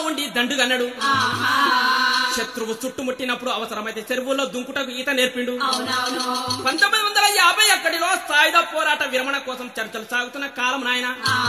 ఉండి దండుగన్నడు శత్రువు చుట్టుముట్టినప్పుడు అవసరమైతే చెరువుల్లో దుంకుటకు ఈత నేర్పిండు అవునవును పంతొమ్మిది వందల యాభై ఒకటిలో సాయుధ పోరాట విరమణ కోసం చర్చలు సాగుతున్న కాలం నాయన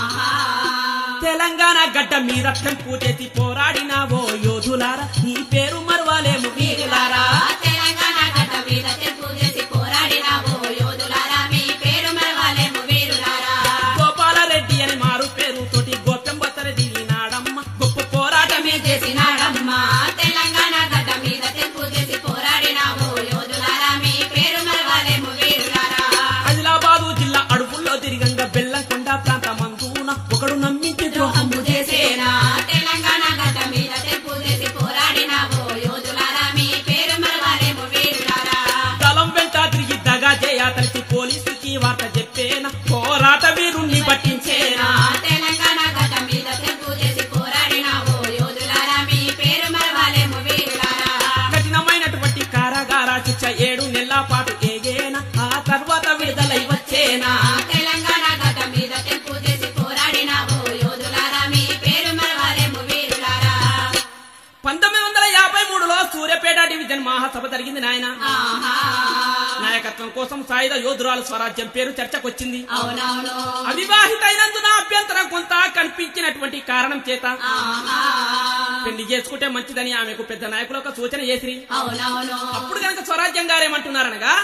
తెలంగాణ గడ్డ మీద తెంపు చేసి పోరాడినావో యోధులారా నీ పేరు మరవాలేము వీరులారా తెలంగాణ గడ్డ మీద తెంపు చేసి పోరాడినావో యోధులారా మీ పేరు మరవాలేము వీరులారా గోపాలరెడ్డి అని మారు పేరు తోటి గోపెంబత్తరెడ్డి నాడమ్మ గొప్ప పోరాటమే చేసినాడమ్మా తెలంగాణ గడ్డ మీద తెంపు చేసి పోరాడినావో యోధులారా మీ పేరు మరవాలేము వీరులారా ఆదిలాబాదు జిల్లా అడుగుల్లో తిరిగంగా బెల్లంకొండ ప్రాంతమందున ఒకడు నమ్మించి ద్రోహం హంబు చేసేనా తెలంగాణ గడ్డ మీద తెంపు చేసి పోరాడినావో యోధులారా మీ పేరు మరవాలేము వీరులారా దళం వెంట తిరిగి దగా చేయతలిసి పోలీసుకి వార్త చెప్పేనా పోరాట వీరుణ్ణి పట్టించేనా తెలంగాణ గడ్డ మీద తెంపు చేసి పోరాడినావో యోధులారా మీ పేరు మరవాలేము వీరులారా కఠినమైనటువంటి కారాగార శిక్ష ఏడు నెలల పాటు ఏగేనా ఆ తర్వాత విడుదలై వచ్చేనా తెలంగాణ గడ్డ మీద తెంపు చేసి పోరాడినావో యోధులారా మీ పేరు మరవాలేము వీరులారా పంతొమ్మిది వందల యాభై మూడులో సూర్యపేట డివిజన్ మహాసభ జరిగింది నాయన ఆహా నాయకత్వం కోసం సాయుధ యోధురాలు స్వరాజ్యం పేరు చర్చకొచ్చింది అవునవును అవివాహిత అయినందున అభ్యంతరం కొంత కనిపించినటువంటి కారణం చేత ఆహా పెళ్లి చేసుకుంటే మంచిదని ఆమెకు పెద్ద నాయకులు ఒక సూచన చేసిరి అవునవును అప్పుడు కనుక స్వరాజ్యం గారేమంటున్నారనగా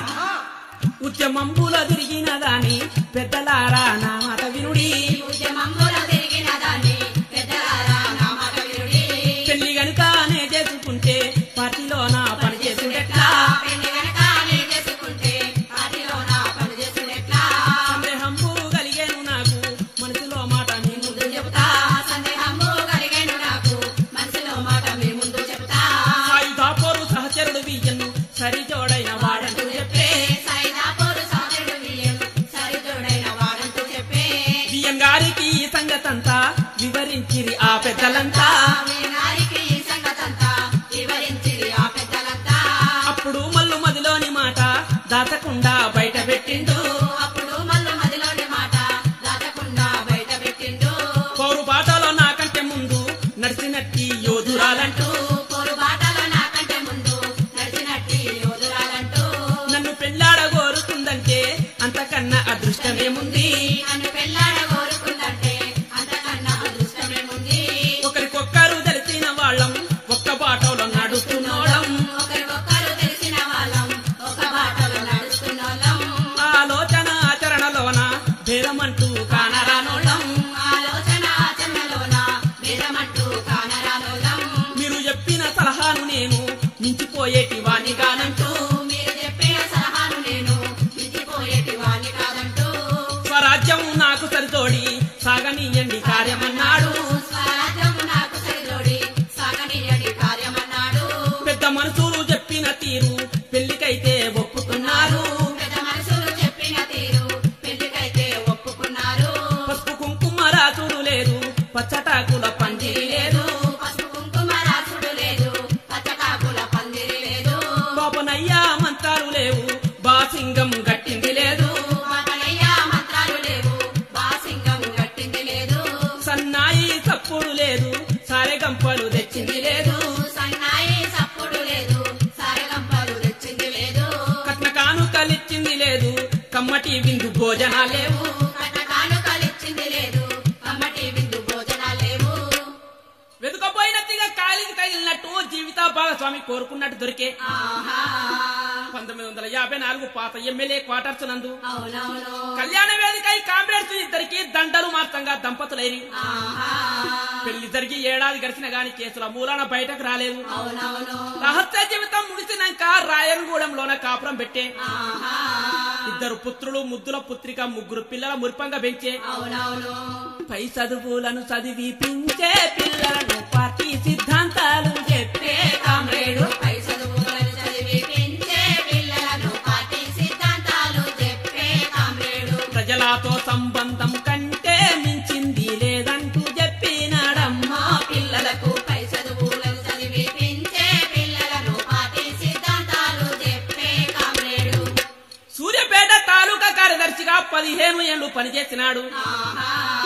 ఉద్యమంబులో తిరిగిన దాని పెద్దలారా నా మాట వినుడి ఉద్యమంలో తిరిగిన దాన్ని పెద్దలారా నా మాట వినుడి పెళ్లి గనుకనే చేసుకుంటే పార్టీలో నా పని చేసుకుంటెట్లా పెళ్లి గనక నే చేసుకుంటే పార్టీలో నా పని చేసుకునేట్లా సందేహంబు కలిగేను నాకు మనసులో మాట నీ ముందు ముందు చెబుతా సందేహము కలిగేను నాకు మనసులో మాట మీ ముందు చెబుతా సాయుధ పోరు సహచరుడు బియ్యను సరిజోడైన వాడంటూ చెప్పే సైదాపూరు సోదరుడు వియ్యను సరిజోడైన వాడంటూ చెప్పే బియ్యం గారికి ఈ సంగతంతా వివరించిరి ఆ పెద్దలంతా వీనారికి ఈ సంగతంతా వివరించిరి ఆ పెద్దలంతా అప్పుడు మల్లు మదిలోని మాట దాచకుండా బయట పెట్టిండు అప్పుడు మల్లు మదిలోని మాట దాటకుండా బయట పెట్టిండు పౌరు బాటలో నాకంటే ముందు నడిచినట్టి యోధురాలంటూ పోరు బాటలో నాకంటే ముందు నడిచినట్టి యోధురాలంటూ నన్ను పెళ్ళాడగోరుతుందంటే అంతకన్నా అదృష్టమేముంది నన్ను పెళ్ళాడ కోరుకుందంటే అంతకన్నా అదృష్టమేముంది ఒకరికొక్కరు తెలిసిన వాళ్ళం ఒక్క బాటలో నడుస్తున్నోళం ఒకరికొకరు తెలిసిన వాళ్ళం ఒక బాటలో నడుస్తున్నోళ్ళం ఆలోచన ఆచరణలోన భేదమంటూ కానరానోళం ఆలోచన ఆచరణలోన భేదమంటూ కానరానోళ్ళం మీరు చెప్పిన సలహాను నేను మించిపోయేటి వాణిగానంటూ మీరు చెప్పిన సలహాను నేను మించిపోయేటి వాణ్ణి కాదంటూ స్వరాజ్యం నాకు సరితోడి సాగనీయండి కార్యమన్నాడు స్వరాజ్యము నాకు సరిజోడి సాగనీయడి కార్యమన్నాడు పెద్ద మనుషులు చెప్పిన తీరు పెళ్లికైతే ఒప్పుకున్నారు పెద్ద మనుషులు చెప్పిన తీరు పెళ్లికైతే ఒప్పుకున్నారు పసుపు కుంకుమ రాసుడు లేదు పచ్చటాకుల పందిరి లేదు పసుపు కుంకుమ రాసుడు లేదు పచ్చకాకుల పందిరి లేదు పాపనయ్యా మంత్రాలు లేవు బాసింగం గట్టింది లేదు మగనయ్య మంత్రాలు లేవు బాసింగం గట్టింది లేదు సన్నాయి తప్పుడు లేదు సారెగంపలు తెచ్చింది లేదు సన్నాయి సప్పుడు లేదు సారగంపలు తెచ్చింది లేదు కట్న కానుకలిచ్చింది లేదు కమ్మటి విందు భోజనాలేవు కట్న కానుకలిచ్చింది లేదు కమ్మటి విందు భోజనాలేవు వెతుకపోయినట్టుగా కాలికి తగిలినట్టు జీవిత భాగస్వామి కోరుకున్నట్టు దొరికే ఆహా పంతొమ్మిది వందల యాభై నాలుగు పాత ఎమ్మెల్యే క్వార్టర్స్ నందు అవునవును కళ్యాణ వేదికై కామ్రేడ్స్ ఇద్దరికి దండలు మార్తంగా దంపతులైరి ఆహా పెళ్లి జరిగి ఏడాది గడిచిన గాని కేసుల మూలాన బయటకు రాలేదు అవునవును రహస్య జీవితం ముగిసినాక రాయనగూడెంలోన కాపురం పెట్టే ఆహా ఇద్దరు పుత్రులు ముద్దుల పుత్రిక ముగ్గురు పిల్లల మురిపంగా పెంచే అవునవును పై చదువులను చదివిపించే పిల్లలను పార్టీ సిద్ధాంతాలు చెప్పే కామ్రేడు పై చదువులను చదివి పెంచే పిల్లలను పార్టీ సిద్ధాంతాలు చెప్పే కామ్రేడు ప్రజలతో సంబంధం కంటే మించింది లేదంటూ చెప్పినాడమ్మా మా పిల్లలకు పై చదువులను చదివి పెంచే పిల్లలను పార్టీ సిద్ధాంతాలు చెప్పే కామ్రేడు సూర్యపేట తాలూకా కార్యదర్శిగా పదిహేను ఏళ్లు పనిచేసినాడు ఆహా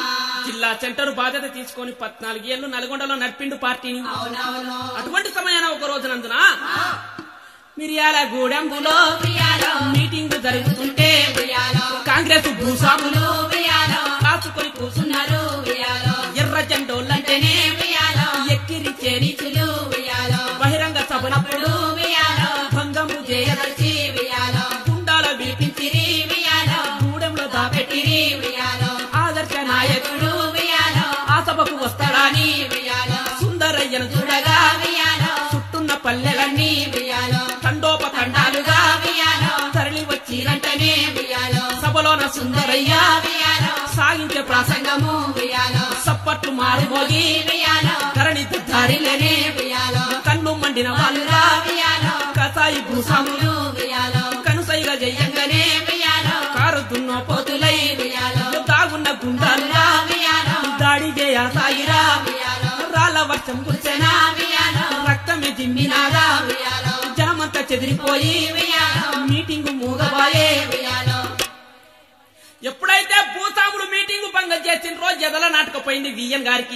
జిల్లా సెంటర్ బాధ్యత తీసుకొని పద్నాలుగు ఏళ్లు నల్గొండలో నడిపిండు పార్టీని అవునవును అటువంటి సమయాన ఒక రోజునందున మిరియాల గూడెంబులో ఉయ్యాలో మీటింగ్ జరుగుతుంటే ఉయ్యాలో కాంగ్రెస్ భూస్వాములు ఉయ్యాలో కాచుకొని కూర్చున్నారు ఉన్నారు ఉయ్యాలో ఎర్ర జెండోళ్ళంటేనే ఉయ్యాలో ఎక్కిరి చేరిచులు నీచులు ఉయ్యాలో బహిరంగ సభనప్పుడు ఉయ్యాలో భంగము చేయదలిచి ఉయ్యాలో గుండాల వీపించిరి ఉయ్యాలో గూడెంలో దాపెట్టిరి ఉయ్యాలో ఆదర్శ నాయకుడు ఉయ్యాలో ఆ సభకు వస్తాడని ఉయ్యాలో సుందరయ్యను చూడగా ఉయ్యాలో చుట్టున్న పల్లెలన్నీ ఉయ్యాలో తండోపతండాలుగా ఉయ్యాలో తరలి వచ్చిరంటనే ఉయ్యాలో సభలోన సుందరయ్య ఉయ్యాలో సాగించే ప్రసంగము ఉయ్యాలో సప్పట్లు మారుమోగి ఉయ్యాలో ధరణి దారిలేనే ఉయ్యాలో కన్ను మండిన వాళ్ళురా ఉయ్యాలో కసాయి భూస్వాములు ఉయ్యాలో కనుసైగా చెయ్యంగానే ఉయ్యాలో కారు దున్న పోతులై ఉయ్యాలో తాగున్న గుండాలురా ఉయ్యాలో దాడి చేయ సాయిరా ఉయ్యాలో రాళ్ళ వర్షం కురిసెనా ఉయ్యాలో రక్తమే జిమ్మినాగా ఉయ్యాలో జనమంతా చెదిరిపోయి ఉయ్యాలో మీటింగ్ మూగబాయే ఉయ్యాలో ఎప్పుడైతే భూస్వాములు మీటింగ్ భంగం చేసిన రోజు ఎదల నాటకపోయింది విఎన్ గారికి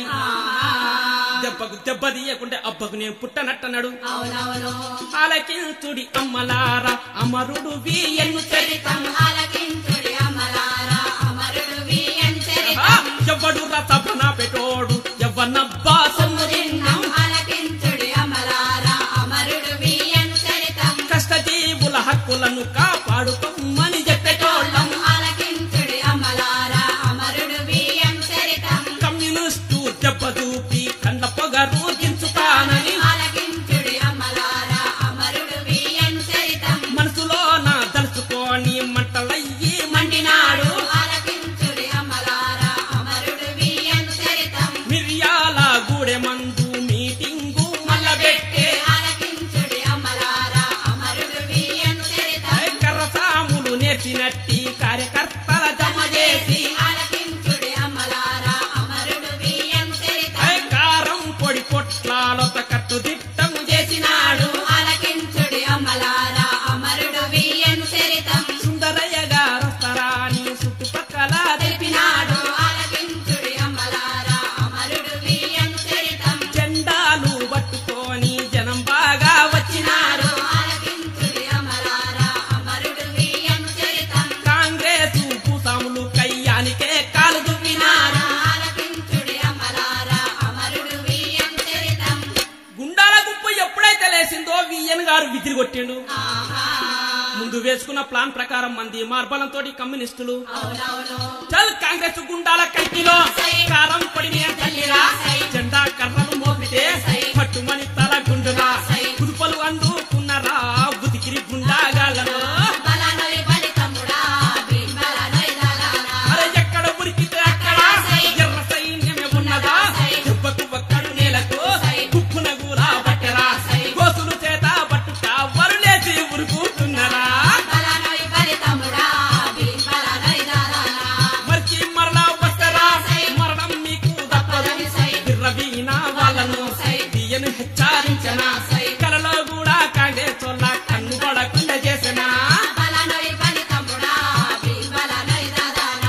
దెబ్బకు దెబ్బ తీయకుంటే అబ్బకు నేను పుట్టనట్టన్నాడు అవునవును ఆలకించుడి అమ్మలారా అమరుడు విఎన్ను చరితం ఆలకించుడి అమలారా అమరుడు వియన్ ఆ, చరితం ఎవ్వడు రసపన పెట్టోడు ఎవ్వనబ్బా సొమ్ము తిన్నాం ఆలకించుడి అమలారా అమరుడు వియన్ చరితం కష్టజీవుల హక్కులను కాపాడుకోమని చెప్పేటోళ్ళం ఆలకించుడి అమలారా అమరుడు వియన్ చరితం కమ్యూనిస్టు దెబ్బ చూపి కండ పొగరు దించుతానని ఆలకించుడి అమలారా అమరుడు వియన్ చరితం మనసులో నా దలుచుకొని మంటలయ్యి మండినాడు ఆలకించుడి అమలారా అమరుడు వియన్ చరితం మిర్యాల గూడె మందు మీటింగు మల్లబెట్టే ఆలకించుడి అమలారా అమరుడు వియన్ చరితం కర్రసాములు నేర్చినట్టి కార్యకర్తల జమ చేసి ఆలకించుడి అమలారా అమరుడు వియన్ చరితం ఐ కారం పొడి పొట్లాలత కట్టు దిట్టము చేసినాడు ఆలకించుడి అమలారా అమరుడు వియన్ చరితం సుందరయ్య గారొస్తారాని చుట్టుపక్కల తెలిపినాడు తెలిపినాడు ఆలకించుడి అమలారా అమరుడు వియన్ చరితం జెండాలు పట్టుకొని జనం బాగా వచ్చినారు ఆలకించుడి అమలారా అమరుడు వియన్ చరితం కాంగ్రెస్ భూస్వాములు కయ్యానికే కాలు దువ్వినారు ఆలకించుడి అమలారా అమరుడు వియన్ చరితం గుండాల గుంపు ఎప్పుడైతే లేసిందో విఎన్ గారు విసిరి కొట్టిండు ఆహా ముందు వేసుకున్న ప్లాన్ ప్రకారం మంది మార్బలంతో కమ్యూనిస్టులు అవునవును చల్ కాంగ్రెస్ గుండాల కంటిలో కారం పడిన తల్లిరా జెండా కర్రలు మోపితే పట్టుమని తల గుండురా కుదుపలు అందుకున్నరా బుదికిరి గుండాగాళ్ళను బలనొలి బలి తమ్ముడా బింబలనొలి దళారా అరే ఎక్కడ ఉరికితే అక్కడ ఎర్ర సైన్యమే ఉన్నదా దెబ్బకు ఒక్కడు నేలకు కుప్పున కూడా పట్టరా గోసులు చేత పట్టుక వరులేసి ఉరుకుతున్నారా బలనొలి బలి తమ్ముడా బింబలనొలి దళారా మర్చి మరలా వస్తారా మరణం మీకు తప్పదు బిర్రవీన వాళ్ళను బియ్యను హెచ్చరించిన కలలో కూడా కాంగ్రెస్ వాళ్ళ కన్ను పడకుండా చేసిన బలనొలి బలి తమ్ముడా బింబలనొలి దళారా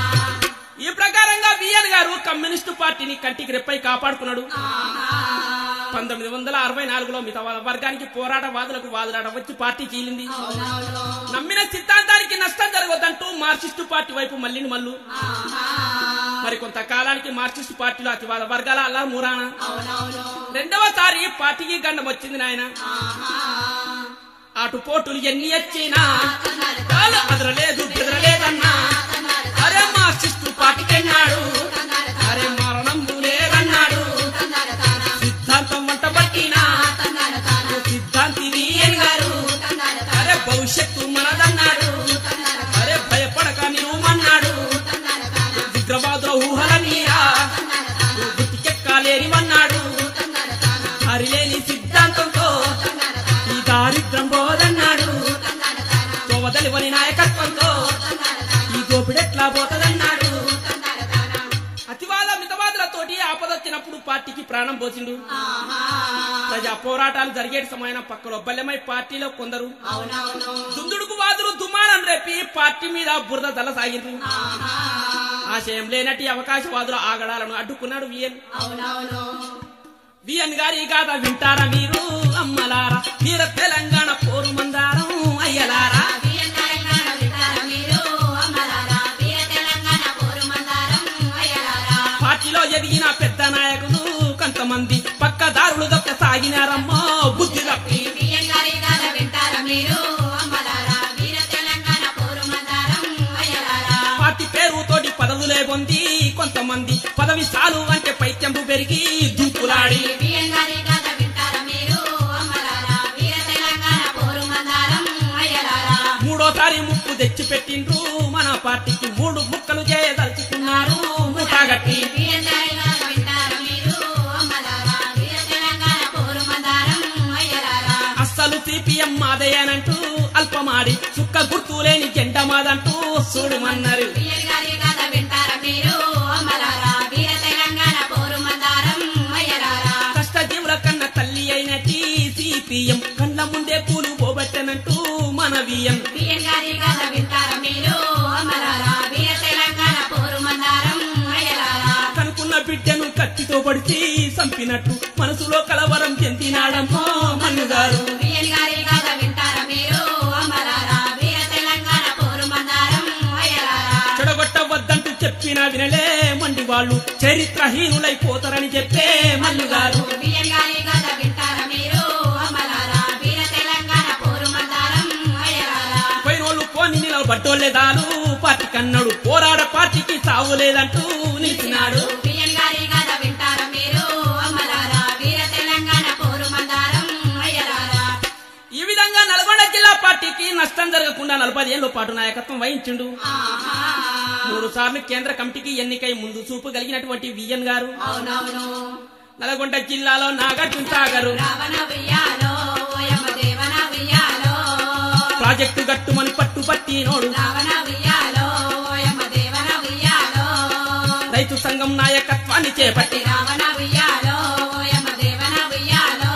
ఈ ప్రకారంగా బిఎన్ గారు కమ్యూనిస్టు పార్టీని కంటికి రెప్పై కాపాడుకున్నాడు పంతొమ్మిది వందల అరవై నాలుగులో మిగతా వర్గానికి పోరాట వాదులకు వాదులాట వచ్చి పార్టీ చీలింది అవునవును నమ్మిన సిద్ధాంతానికి నష్టం జరగొద్దంటూ మార్క్సిస్టు పార్టీ వైపు మళ్ళీ మల్లు మరి కొంతకాలానికి మార్క్సిస్టు పార్టీలో అతివాద వర్గాల అల్లా మూరాన అవునవును రెండవసారి పార్టీకి గండం వచ్చింది నాయన అటు పోటులు ఎన్ని వచ్చినా కాలు అదరలేదు బెదరలేదన్నా అరే మార్క్సిస్టు పార్టీకెన్నాడు అరే మరణం లేదన్నాడు సిద్ధాంతం వంట పట్టినా సిద్ధాంతి విఎన్ గారు అరే భవిష్యత్తు మనదన్నాడు అరే భయపడక నీవుమన్నాడు ఉగ్రవాదుల ఊహలన్నీరా గుర్తికెక్కాలేనివన్నాడు హరిలేని సిద్ధాంతంతో ఈ దారిద్రం పోదన్నాడు తోవదలివని నాయకత్వంతో ఈ దోపిడెట్లా పోతదన్నాడు అతివాద మితవాదులతోటి ఆపదొచ్చినప్పుడు పార్టీకి ప్రాణం పోసిండు ప్రజా పోరాటాలు జరిగే సమయం పక్కలో బల్లెమై పార్టీలో కొందరు అవునవును దుందుడుకు వాదులు దుమారం రేపి పార్టీ మీద బురద దల సాగిండ్రు ఆశయం లేనట్టి అవకాశవాదుల ఆగడాలను అడ్డుకున్నాడు విఎన్ అవునవును విఎన్ గారి గాథ వింటారా మీరు అమ్మలారా వీర తెలంగాణ పోరు మందారం అయ్యలారా వీర తెలంగాణ వింటారా మీరు అమ్మలారా వీర తెలంగాణ పోరు మందారం అయ్యలారా పార్టీలో ఎదిగిన పెద్ద నాయకులు కొంతమంది పక్కదారులు దొక్క సాగినారమ్మో బుద్ధి తప్పి బియ్యం గారి కథ వింటారా మీరు అమ్మలారా వీర తెలంగాణ పోరు మందారం అయ్యలారా పార్టీ పేరుతోటి పదవులే పొంది కొంతమంది పదవి సాలు అంటే పైత్యంపు పెరిగి దుంకులాడి బియ్యం గారి కథ వింటారా మీరు అమ్మలారా వీర తెలంగాణ పోరు మందారం అయ్యలారా మూడోసారి ముప్పు తెచ్చి పెట్టిండ్రు మన పార్టీకి మూడు ముక్కలు చేయదలుచుకున్నారు ముఠాగట్టి బియ్యం గారి కథ వింటారా మీరు అమ్మలారా వీర తెలంగాణ పోరు మందారం అయ్యలారా అస్సలు సిపిఎం మాదేయనంటూ అల్పమాడి చుక్క గుర్తు లేని జెండ మాదంటూ చూడమన్నారు బియ్యం గారి కథ వింటారా మీరు అమ్మలారా వీర తెలంగాణ పోరు మందారం అయ్యలారా కష్టజీవుల కన్న తల్లి అయినట్టి సిపిఎం కళ్ళ ముందే పూలు పోబట్టనంటూ మన విఎం బియ్యం గారి కథ వింటారా మీరు అమ్మలారా వీర తెలంగాణ పోరు మందారం అయ్యలారా కనుకున్న బిడ్డను కత్తితో పడిచి చంపినట్టు మనసులో కలవరం చెందినాడమ్మో మన్నుగారు బియ్యం గారి కథ వింటారా మీరు అమ్మలారా వీర తెలంగాణ పోరు మందారం అయ్యలారా చెడగొట్టవద్దంటూ చెప్పినా వినలే మండి వాళ్ళు చరిత్రహీనులైపోతారని చెప్పే మల్లుగారు బియ్యం గారి కథ వింటారా మీరు అమ్మలారా వీర తెలంగాణ పోరు మందారం అయ్యలారా పోయినోళ్ళు పోని నిలబడ్డోళ్ళే దాలు పార్టీ కన్నాడు పోరాడ పార్టీకి సావు లేదంటూ నిలిచినాడు బియ్యం గారి కథ వింటారా మీరు అమ్మలారా వీర తెలంగాణ పోరు మందారం అయ్యలారా ఈ విధంగా నల్గొండ జిల్లా పార్టీకి నష్టం జరగకుండా నలభై ఏళ్ళ పాటు నాయకత్వం వహించిండు ఆహా మూడు సార్లు కేంద్ర కమిటీకి ఎన్నికై ముందు చూపు కలిగినటువంటి విఎన్ గారు అవునవును నల్గొండ జిల్లాలో నాగార్జున సాగరు రావణ వియ్యాలో ఓయమ్మ దేవన వియ్యాలో ప్రాజెక్టు గట్టుమని పట్టు పట్టినోడు రావణ వియ్యాలో ఓయమ్మ దేవన వియ్యాలో రైతు సంఘం నాయకత్వాన్ని చేపట్టి రావణ వియ్యాలో ఓయమ్మ దేవన వియ్యాలో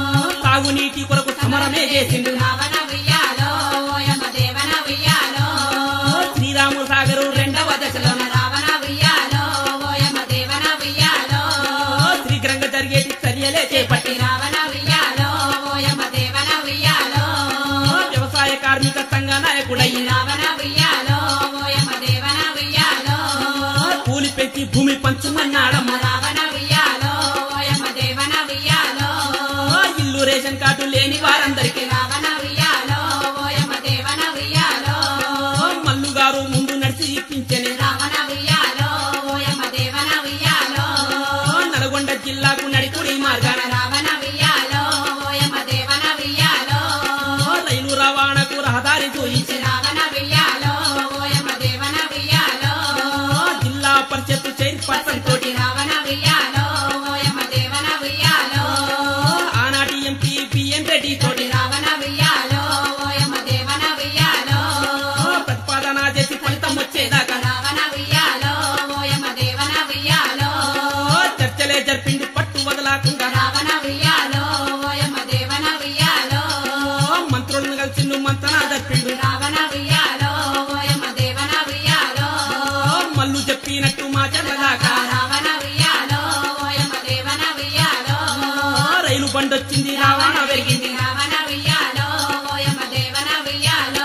తాగునీటి కొరకు సమరమే చేసిండు రావణ వియ్యాలో ఓయమ్మ దేవన వియ్యాలో శ్రీరాము సాగరు రెండవ దశలో రావణ వియ్యాలో ఓయమ్మ దేవన వియ్యాలో శ్రీగ్రంగ జరిగేటి చర్యలే చేపట్టి రావణ వియ్యాలో ఓయమ్మ దేవన వియ్యాలో వ్యవసాయ కార్మిక సంఘ నాయకుడై రావణ వియ్యాలో ఓయమ్మ దేవన వియ్యాలో కూలి పెంచి భూమి పంచుమన్నాడమ్మ రావణ వియ్యాలో ఓయమ్మ దేవన వియ్యాలో ఇల్లు రేషన్ కార్డు లేని వారందరికీ రావణ వియ్యాలో ఓయమ్మ దేవన వియ్యాలో మల్లు గారు ముందు నడిచి ఇప్పించని రావణ వియ్యాలో ఓయమ్మ దేవన వియ్యాలో నల్గొండ జిల్లాకు నడికుడి మార్గాన రావణ వియ్యాలో ఓయమ్మ దేవన వియ్యాలో రైలు రవాణాకు రహదారి చూయించి రావణ వియ్యాలో ఓయమ్మ దేవన వియ్యాలో జిల్లా పరిషత్ చైర్పర్సన్ తోటి రావణ వియ్యాలో ఓయమ్మ దేవన వియ్యాలో ఆనాటి ఎంపీ పిఎన్ రెడ్డి తోటి రావణ వియ్యాలో ఓయమ్మ దేవన వియ్యాలో ప్రతిపాదన చేసి ఫలితం వచ్చేదాకా రావణ వియ్యాలో ఓయమ్మ దేవన వియ్యాలో చర్చలే జరిపిండి పట్టు వదలకుండా రావణ వియ్యాలో ఓయమ్మ దేవన వియ్యాలో మంత్రులను కలిసి మంతనా జరిపిండు రావణ వియ్యాలో ఓయమ్మ దేవన వియ్యాలో మల్లు చెప్పినట్టు మా చెల్లదాకా రావణ వియ్యాలో ఓయమ్మ దేవన వియ్యాలో రైలు బండొచ్చింది రవాణా పెరిగింది రావణ వియ్యాలో ఓయమ్మ దేవన వియ్యాలో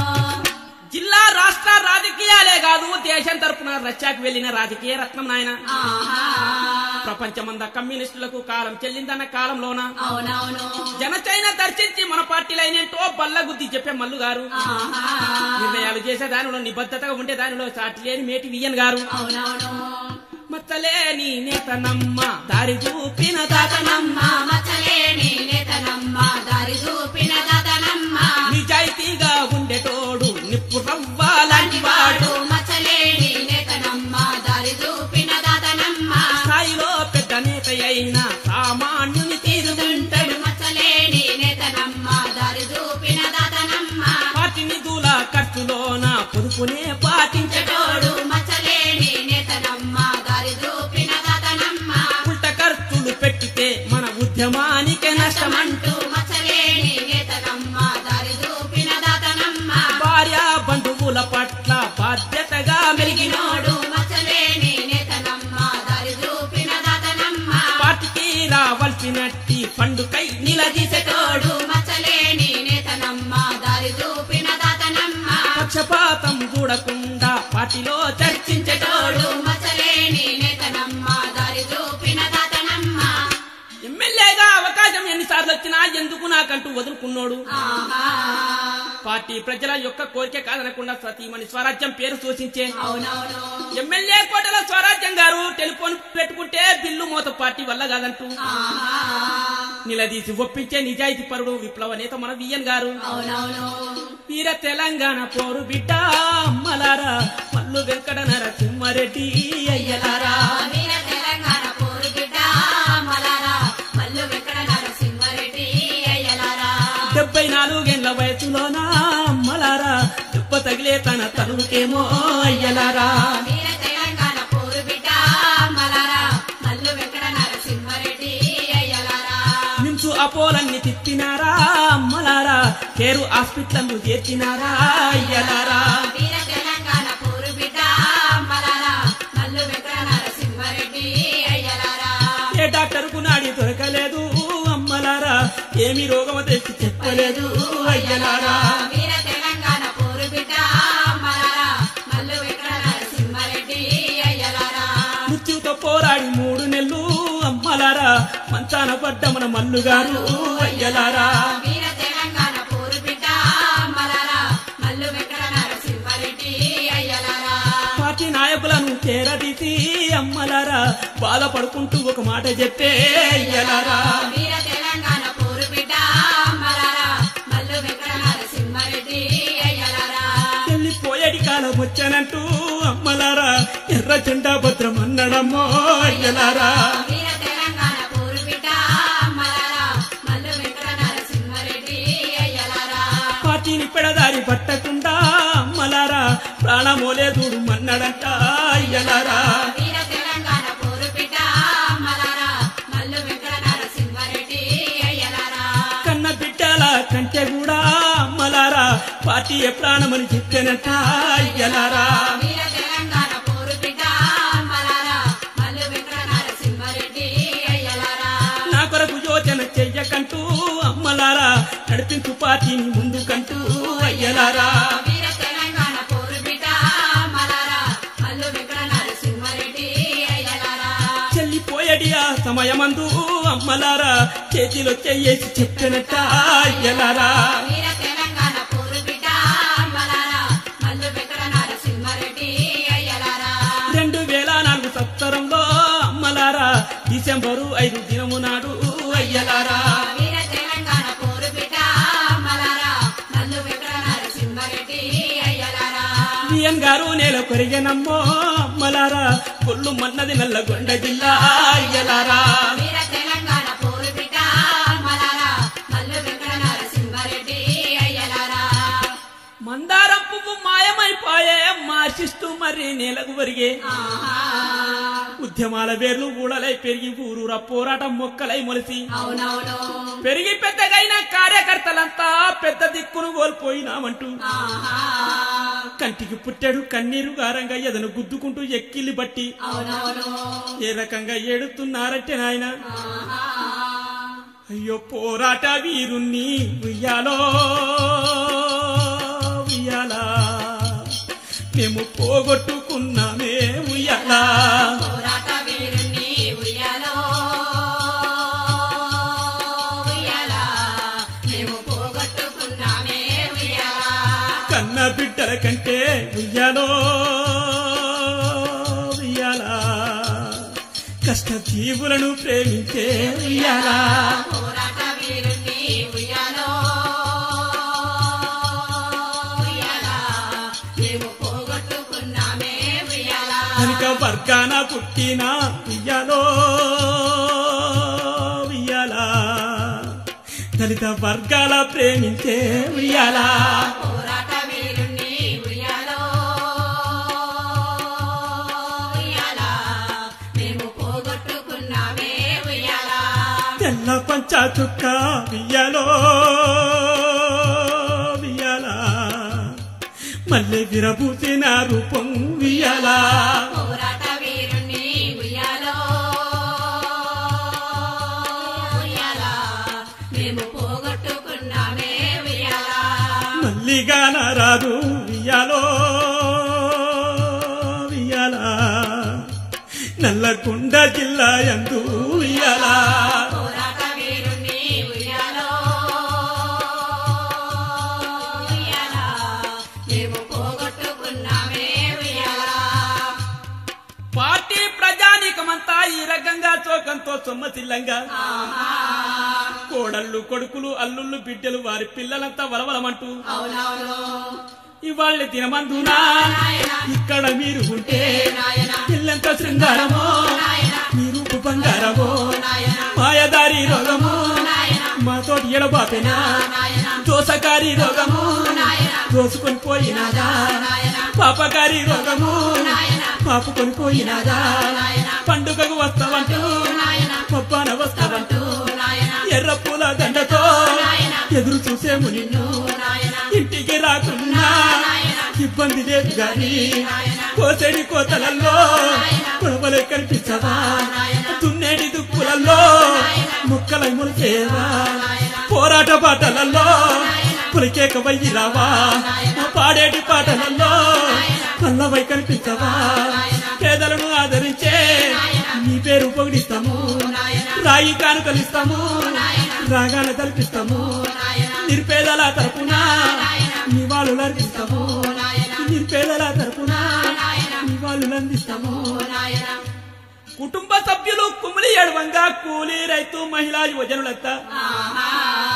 జిల్లా రాష్ట్ర రాజకీయాలే కాదు దేశం తరపున రష్యాకు వెళ్లిన రాజకీయ రత్నం నాయన ఆహా ప్రపంచమంతా కమ్యూనిస్టులకు కాలం చెల్లిందన్న కాలంలోన అవునవును జనచైన దర్శించి మన పార్టీలైనేంటో బల్ల గుద్ది చెప్పే మల్లు గారు ఆహా నిర్ణయాలు చేసే దానిలో నిబద్ధతగా ఉండే దానిలో సాటి లేని మేటి వియ్యన్ గారు అవునవును మచ్చలేని నేతనమ్మ దారి చూపిన దాతనమ్మ మా మచ్చలేని నేతనమ్మ దారి చూపిన దతనమ్మ నిజాయితీగా ఉండేటోడు నిప్పు రవ్వ లాంటి వాడు వాడు మచ్చలేని నేతనమ్మ దారి చూపిన దతనమ్మ స్థాయిలో పెద్ద నేత అయిన సామాన్యుని తీరుతుంటాడు మచ్చలేని నేతనమ్మ దారి చూపిన దతనమ్మ పార్టీ నిధుల ఖర్చులోన పొదుపునే పాటించటోడు చెటోడు మచ్చలేని నేతనమ్మ దారి చూపిన దతనమ్మ ఉల్ట ఖర్చులు పెట్టితే మన ఉద్యమానికే నష్టమంటూ అంటూ మచ్చలేని నేతనమ్మ దారి చూపిన దతనమ్మ భార్య బంధువుల పట్ల బాధ్యతగా మెలిగినోడు నోడు మచ్చలేని చూడకుండా పార్టీలో చర్చించేటోడు తోడు మచ్చలేని నేతనమ్మ దారి చూపిన దాతనమ్మ ఎమ్మెల్యేగా అవకాశం ఎన్నిసార్లు వచ్చినా ఎందుకు నాకంటూ వదులుకున్నోడు ఆహా పార్టీ ప్రజల యొక్క కోరిక కాదనకుండా సతీమణి స్వరాజ్యం పేరు సూచించే అవునవును ఎమ్మెల్యే కోటల స్వరాజ్యం గారు టెలిఫోన్ పెట్టుకుంటే బిల్లు మోత పార్టీ వల్ల కాదంటూ ఆహా నిలదీసి ఒప్పించే నిజాయితీ పరుడు విప్లవ నేత మన విఎన్ గారు అవునవును వీర తెలంగాణ పోరు బిడ్డ అమ్మలారా మల్లు వెంకట నరసింహారెడ్డి అయ్యలారా వీర తెలంగాణ పోరు బిడ్డ మలారా మల్లు వెంకట నరసింహారెడ్డి అయ్యలారా డెబ్బై నాలుగేళ్ల వయసులోన అమ్మలారా దెబ్బ తగిలే తన తనుకేమో అయ్యలారా వీర తెలంగాణ పోరు బిడ్డ మలారా మల్లు వెంకట నరసింహారెడ్డి అయ్యలారా నిమ్సు అపోలన్నీ తిప్పినారా అమ్మలారా కేరు హాస్పిటల్ చేర్చినారా అయ్యలారా వీర తెలంగాణ పోరు బిడ్డ మలారా మల్లు వెంకట నరసింహారెడ్డి అయ్యలారా ఏ డాక్టర్ కు నాడి దొరకలేదు అమ్మలారా ఏమి రోగమో తెచ్చి చెప్పలేదు అయ్యలారా వీర తెలంగాణ పోరు బిడ్డ మలారా మల్లు వెంకట నరసింహారెడ్డి అయ్యలారా మృత్యుతో పోరాడి మూడు నెలలు అమ్మలారా మంచాన పడ్డ మన మల్లుగారు అయ్యలారా వీర తెలంగాణ పోరు బిడ్డ మలారా మల్లు వెంకట నరసింహారెడ్డి అయ్యలారా పార్టీ నాయకులను చేరదీసి అమ్మలారా బాధపడుకుంటూ ఒక మాట చెప్పే అయ్యలారా వీర తెలంగాణ పోరు బిడ్డ మలారా మల్లు వెంకట నరసింహారెడ్డి అయ్యలారా వెళ్ళిపోయేటి కాలం వచ్చానంటూ అమ్మలారా ఎర్ర జెండా భద్రం అన్నడమ్మో అయ్యలారా వీర తెలంగాణ పోరు బిడ్డ మలారా మల్లు వెంకట నరసింహారెడ్డి అయ్యలారా పార్టీని పెడదారి పట్టకుండా అమ్మలారా ప్రాణమోలే దూడు మన్నడంట అయ్యలారా వీర తెలంగాణ పోరు బిడ్డ మలారా మల్లు వెంకట నరసింహారెడ్డి అయ్యలారా కన్న బిడ్డల కంటే కూడా అమ్మలారా పార్టీ ఏ ప్రాణమని చెప్పానంట అయ్యలారా వీర తెలంగాణ పోరు బిడ్డ మలారా మల్లు వెంకట నరసింహారెడ్డి అయ్యలారా నా కొరకు యోచన చెయ్యకంటూ అమ్మలారా నడిపించు పార్టీని ముందుకంటూ అయ్యలారా వీర తెలంగాణ పోరు బిడ్డ మలారా మల్లు వెంకట నరసింహారెడ్డి అయ్యలారా చెల్లిపోయేటి ఆ సమయమందు అమ్మలారా చేతిలో చెయ్యేసి చెప్పినట్ట అయ్యలారా వీర తెలంగాణ పోరు బిడ్డ మలారా మల్లు వెంకట నరసింహారెడ్డి అయ్యలారా రెండు వేల నాలుగు సంవత్సరంలో అమ్మలారా డిసెంబరు ఐదు దినము నాడు అయ్యలారా వీర తెలంగాణ పోరు బిడ్డ మలారా మల్లు వెంకట నరసింహారెడ్డి అయ్యలారా విఎన్ గారు నేల కొరిగనమ్మో అమ్మలారా కొల్లు మన్నది నల్లగొండ జిల్లా అయ్యలారా వీర తెలంగాణ పోరు బిడ్డ మలారా మల్లు వెంకట నరసింహారెడ్డి అయ్యలారా మందారం పువ్వు మాయమైపోయే మార్చిస్తూ మరి నేలకు ఒరిగే ఆహా ఉద్యమాల వేర్లు ఊడలై పెరిగి ఊరూర పోరాటం మొక్కలై మొలిసి అవునవును పెరిగి పెద్దగైన కార్యకర్తలంతా పెద్ద దిక్కును కోల్పోయినామంటూ ఆహా కంటికి పుట్టాడు కన్నీరు గారంగా ఎదను గుద్దుకుంటూ ఎక్కిల్లి బట్టి అవునవును ఏ రకంగా ఏడుతున్నారంటే నాయన ఆహా అయ్యో పోరాట వీరుణ్ణి ఉయ్యాలో ఉయ్యాలా మేము పోగొట్టుకున్నామే ఉయ్యాలా పోరాట వీరుణ్ణి ఉయ్యాలో ఉయ్యాలా మేము పోగొట్టుకున్నామే ఉయ్యాలా కన్న బిడ్డల కంటే ఉయ్యాలో ఉయ్యాలా కష్ట జీవులను ప్రేమించే ఉయ్యాలా పోరాట వీరుణ్ణి ఉయ్యాలో ఉయ్యాలా మేము పోగొట్టుకున్నామే ఉయ్యాలా కనుక వర్గాన పుట్టిన ఉయ్యాలో ఉయ్యాలా దళిత వర్గాల ప్రేమించే ఉయ్యాలా పోరాట వీరుణ్ణి ఉయ్యాలో ఉయ్యాలా మేము పోగొట్టుకున్నామే ఉయ్యాలా తెల్ల పంచా చుక్క ఉయ్యాలో ఉయ్యాలా మళ్ళీ విరబూసిన రూపం ఉయ్యాలా పోరాట వీరుణ్ణి ఉయ్యాలో ఉయ్యాలా మేము పోగొట్టుకున్నామే ఉయ్యాలా మల్లిగా రాదు ఉయ్యాలో నల్లకుండ జిల్లా ఎందు ఉయ్యాలా పోరాట వీరుణ్ణి ఉయ్యాలో ఉయ్యాలా మేము పోగొట్టుకున్నామే ఉయ్యాలా పార్టీ ప్రజానీకమంతా ఈ రకంగా చోకంతో సొమ్మసిల్లంగా ఆహా కోడళ్ళు కొడుకులు అల్లుళ్ళు బిడ్డలు వారి పిల్లలంతా వలవలమంటూ అవునవును ఇవాళ్ళ దినమందునా ఇక్కడ మీరు ఉంటే నాయన పిల్లంత శృంగారమో నాయన మీ రూపు బంగారమో నాయన మాయదారి రోగము నాయన మాతోటి ఎడబాపెనా నాయన దోసకారి రోగము నాయన దోసుకొని పోయినాదా నాయన పాపకారి రోగము నాయన పాపుకొని పోయినాదా నాయన పండుగకు వస్తావంటూ నాయన పప్పాన వస్తావంటూ నాయన ఎర్ర పూల దండతో నాయన ఎదురు చూసేము నిన్ను నాయన ఇంటికి రాకున్నా ఇబ్బంది లేదు గాని కోసడి కోతలల్లో కుడవలే కనిపించవా తున్నేటి దుక్కులలో ముక్కలై మురిచేవా పోరాట పాటలలో పులికేక వయ్యిరావా పాడేటి పాటలలో పల్లవై కనిపించవా పేదలను ఆదరించే నీ పేరు పొగిడిస్తాము రాయి కానుకలిస్తాము రాగాలు కల్పిస్తాము నిర్పేదల తరపున నివాళులు అర్పిస్తాము నిర్పేదల తరపున నివాళులు అందిస్తాము నాయన కుటుంబ సభ్యులు కుమిలి ఎడవంగా కూలీ రైతు మహిళా యువజనులంతా ఆహా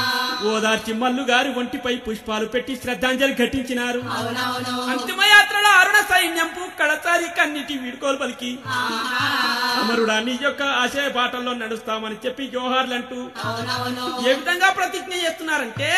ఓదార్చి మల్లు గారి ఒంటిపై పుష్పాలు పెట్టి శ్రద్ధాంజలి ఘటించినారు అవునవును అంతిమయాత్రలో అరుణ సైన్యంపు కడసారి కన్నిటి వీడుకోలు పలికి ఆహా అమరుడా నీ యొక్క ఆశయ బాటల్లో నడుస్తామని చెప్పి జోహార్లంటూ అవునవును ఏ విధంగా ప్రతిజ్ఞ చేస్తున్నారంటే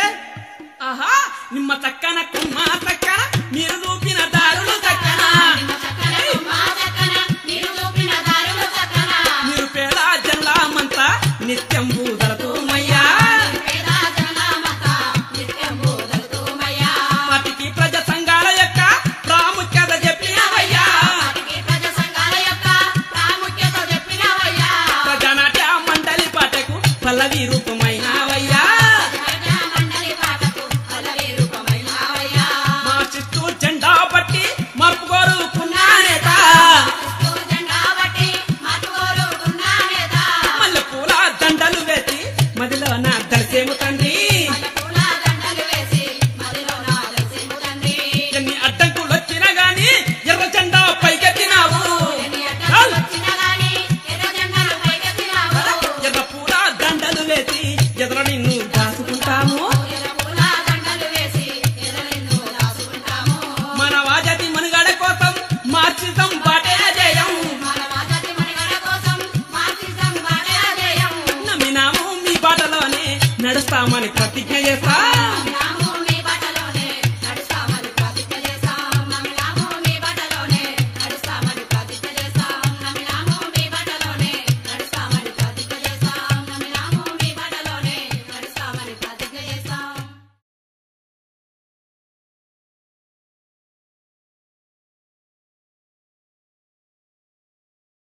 ఆహా నిమ్మ చక్కన కుమ్మ చక్కన మీరు చూపిన దారులు చక్కన నిమ్మ చక్కన మా చక్కన మీరు చూపిన దారులు చక్కన మీరు పేద జనులమంతా నిత్యం బూదలతూమయ్యా పేద జనమత నిత్యం బోధలుతూమయ్యా వాటికి ప్రజ సంఘాల యొక్క ప్రాముఖ్యత చెప్పినవయ్యా వాటికి ప్రజ సంఘాల యొక్క ప్రాముఖ్యత చెప్పినవయ్యా ప్రజానాట్య మండలి పాటకు పల్లవి రూపమైనవయ్యా ప్రజా మండలి పాటకు పల్లవి రూపమైనవయ్యా మా చిత్తూ జెండా పట్టి మర్పుకోరు నేత క్రిస్తు జెండా బట్టి మట్టుకోరుకున్న నేత మల్లె పూల దండలు వేసి మదిలో నా దళసేము తండ్రి పూల దండలు వేసి మదిలో నా దర్శింపు తండ్రి ఎన్ని అడ్డంకులు వచ్చినా గాని ఎర్ర జెండా పైకెత్తినావు ఎన్ని అడ్డంకులు వచ్చినా గాని ఎర్ర జెండాను పైకెత్తినావు. ఎర్ర పూల దండలు వేసి ఎదుర నిన్ను దాచుకుంటాము ఎర్ర పూల దండలు వేసి ఎర్ర నిన్ను దాచుకుంటాము. మన వాజతి మనుగడ కోసం మార్చితం బాటే జయం మానవ జాతి మనుగడ కోసం మార్క్సిజం బాటే అజేయం. నమ్మినాము మీ బాటలోనే నడుస్తామని ప్రతిజ్ఞ చేస్తా